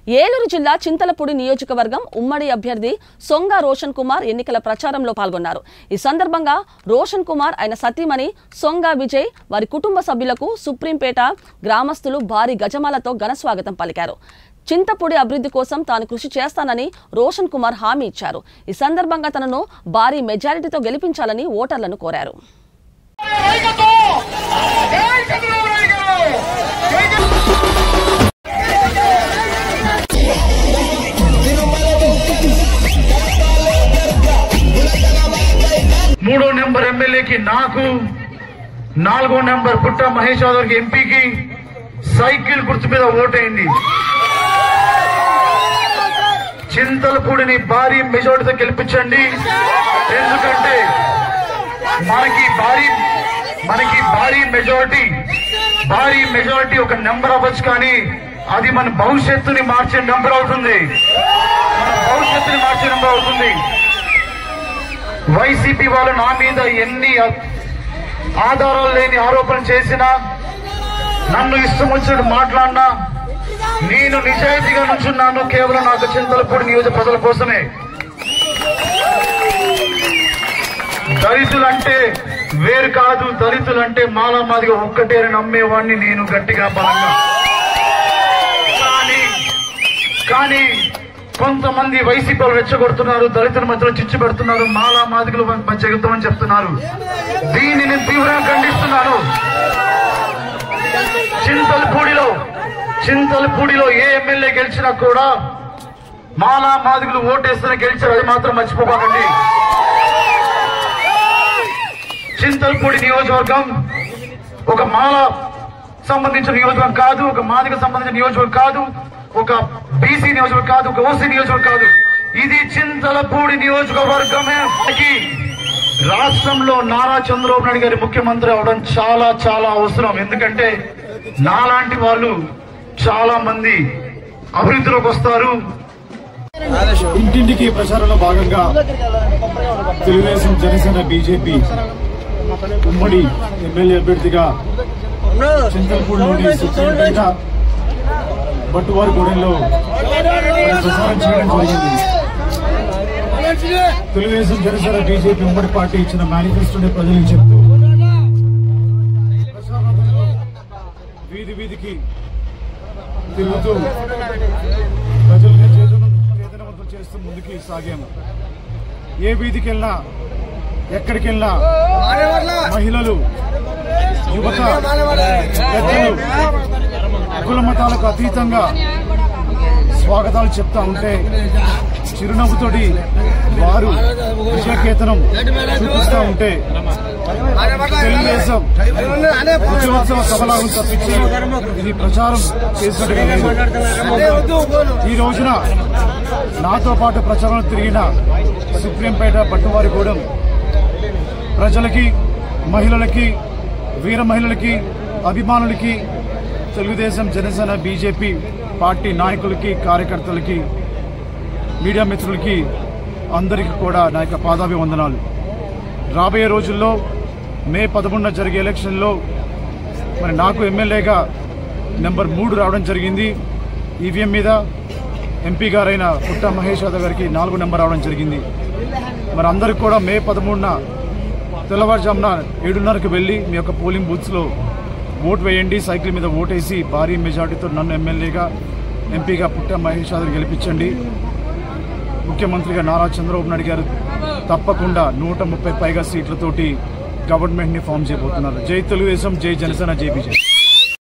ఏలూరు జిల్లా చింతలపూడి నియోజకవర్గం ఉమ్మడి అభ్యర్థి సొంగ రోషన్ కుమార్ ఎన్నికల ప్రచారంలో పాల్గొన్నారు ఈ సందర్భంగా రోషన్ కుమార్ ఆయన సతీమణి సొంగ విజయ్ వారి కుటుంబ సభ్యులకు సుప్రీంపేట గ్రామస్తులు భారీ గజమాలతో ఘనస్వాగతం పలికారు చింతపూడి అభివృద్ధి కోసం తాను కృషి చేస్తానని రోషన్ కుమార్ హామీ ఇచ్చారు ఈ సందర్భంగా తనను భారీ మెజారిటీతో గెలిపించాలని ఓటర్లను కోరారు రైతుతో జై చంద్రబాబు నాయుడు గారు జై చంద్ర- మూడో నెంబర్ ఎమ్మెల్యేకి నాకు నాలుగో నెంబర్ పుట్ట మహేష్ యాదవ్ ఎంపీకి సైకిల్ గుర్తు మీద ఓటేయండి చింతలపూడిని భారీ మెజార్టీతో గెలిపించండి ఎందుకంటే మనకి భారీ మనకి భారీ మెజారిటీ భారీ మెజారిటీ ఒక నెంబర్ అవ్వచ్చు కానీ అది మన భవిష్యత్తుని మార్చే నెంబర్ అవుతుంది మన భవిష్యత్తుని మార్చే నెంబర్ అవుతుంది వైసీపీ వాళ్ళు నా మీద ఎన్ని ఆధారాలు లేని ఆరోపణలు చేసినా నన్ను ఇష్టం వచ్చినట్టు మాట్లాడినా నేను నిజాయితీగా నుంచున్నాను కేవలం నాకు చింతలపూడి నియోజక ప్రజల కోసమే దళితులంటే వేరు కాదు దళితులంటే మాలా మాదిగా ఒక్కటే అని నమ్మేవాడిని నేను గట్టిగా బలంగా కానీ కానీ కొంతమంది వైసీపీ వాళ్ళు రెచ్చగొడుతున్నారు దళితుల మధ్యలో చిచ్చు పెడుతున్నారు మాలా మాదిగలు మధ్య యుద్ధమని చెప్తున్నారు దీన్ని నేను తీవ్రంగా ఖండిస్తున్నాను చింతలపూడిలో చింతలపూడిలో ఏ ఎమ్మెల్యే గెలిచినా కూడా మాలా మాదిగలు ఓటేస్తేనే గెలిచారు అది మాత్రం మర్చిపోకండి చింతలపూడి నియోజకవర్గం ఒక మాల సంబంధించిన నియోజకవర్గం కాదు ఒక మాదిక సంబంధించిన నియోజకవర్గం కాదు ఒక బీసీ నియోజకవర్గం కాదు ఒక ఓసీ నియోజకవర్గం కాదు ఇది చింతలపూడి నియోజకవర్గమే మనకి రాష్ట్రంలో నారా చంద్రబాబు నాయుడు గారి ముఖ్యమంత్రి అవడం చాలా చాలా అవసరం ఎందుకంటే నాలాంటి వాళ్ళు చాలా మంది అభివృద్ధిలోకి వస్తారు ఇంటింటికి ప్రచారంలో భాగంగా తెలుగుదేశం జనసేన బీజేపీ ఉమ్మడి ఎమ్మెల్యే అభ్యర్థిగా చింతలపూడి నుండి సుప్రీంపేట బట్టువారి గూడెంలో ప్రచారం చేయడం జరిగింది తెలుగుదేశం జనసేన బీజేపీ ఉమ్మడి పార్టీ ఇచ్చిన మేనిఫెస్టోని ప్రజలకు చెప్తూ ప్రచారంలో వీధి వీధికి తిరుగుతూ ప్రజల్ని చేతన చేతనవంతం చేస్తూ ముందుకి సాగాము ఏ వీధికి వెళ్ళినా ఎక్కడికి వెళ్ళినా మహిళలు యువత పెద్దలు కుల మతాలకు అతీతంగా స్వాగతాలు చెప్తా ఉంటే చిరునవ్వుతోటి వారు విజయకేతనం చూపిస్తా ఉంటే తెలుగుదేశం విజయోత్సవ సభలాగా తప్పించి ఇది ప్రచారం చేసినట్టుగా లేదు. ఈ రోజున నాతో పాటు ప్రచారంలో తిరిగిన సుప్రీంపేట పట్టువారిగూడెం ప్రజలకి మహిళలకి వీర మహిళలకి అభిమానులకి తెలుగుదేశం జనసేన బీజేపీ పార్టీ నాయకులకి కార్యకర్తలకి మీడియా మిత్రులకి అందరికీ కూడా నా యొక్క పాదాభివందనాలు రాబోయే రోజుల్లో మే పదకొండున జరిగే ఎలక్షన్లో మరి నాకు ఎమ్మెల్యేగా నెంబర్ మూడు రావడం జరిగింది ఈవీఎం మీద ఎంపీ గారైన పుట్ట మహేష్ యాదవ్ గారికి నాలుగు నెంబర్ రావడం జరిగింది మరి అందరికి కూడా మే పదమూడున తెల్లవారుజామున ఏడున్నరకు వెళ్ళి మీ యొక్క పోలింగ్ బూత్స్లో ఓటు వేయండి సైకిల్ మీద ఓటేసి భారీ మెజార్టీతో నన్ను ఎమ్మెల్యేగా ఎంపీగా పుట్ట మహేష్ యాదవ్ గెలిపించండి ముఖ్యమంత్రిగా నారా చంద్రబాబు నాయుడు గారు తప్పకుండా నూట ముప్పై పైగా సీట్లతోటి గవర్నమెంట్ ని ఫామ్ చేయబోతున్నారు జై తెలుగుదేశం జై జనసేన జై బీజేపీ